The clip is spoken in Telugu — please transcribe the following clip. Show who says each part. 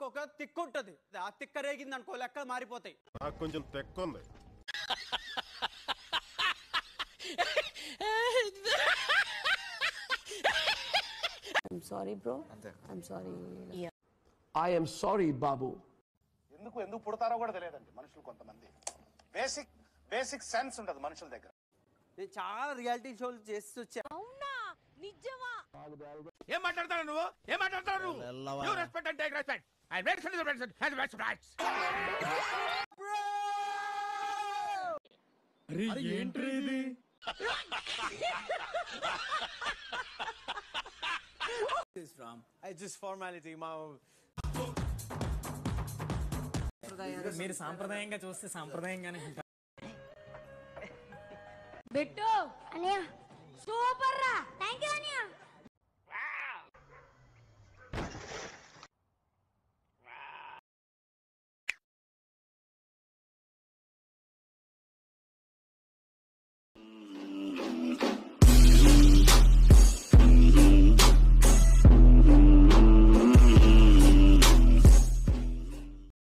Speaker 1: మాకు ఒక తిక్కు ఉంటది ఆ తిక్క రేగింది అనుకో లెక్క మారిపోతాయి
Speaker 2: నాకు కొంచెం తెక్క ఉంది
Speaker 3: I'm sorry bro I'm sorry
Speaker 4: I am sorry, Babu.
Speaker 5: ఎందుకు ఎందుకు పుడతారో కూడా తెలియదండి మనుషులు కొంతమంది బేసిక్ బేసిక్ సెన్స్ ఉండదు మనుషుల దగ్గర
Speaker 1: నేను చాలా రియాలిటీ షోలు చేసి వచ్చా
Speaker 6: అవునా నిజమా
Speaker 7: ఏం మాట్లాడతావు నువ్వు ఏం మాట్లాడతావు నువ్వు you respect and take respect I make sense best rights
Speaker 1: I just formality మా
Speaker 8: మీరు సాంప్రదాయంగా చూస్తే సాంప్రదాయంగానే ఉంటారు
Speaker 6: బెట్టు
Speaker 9: అన్నయ్య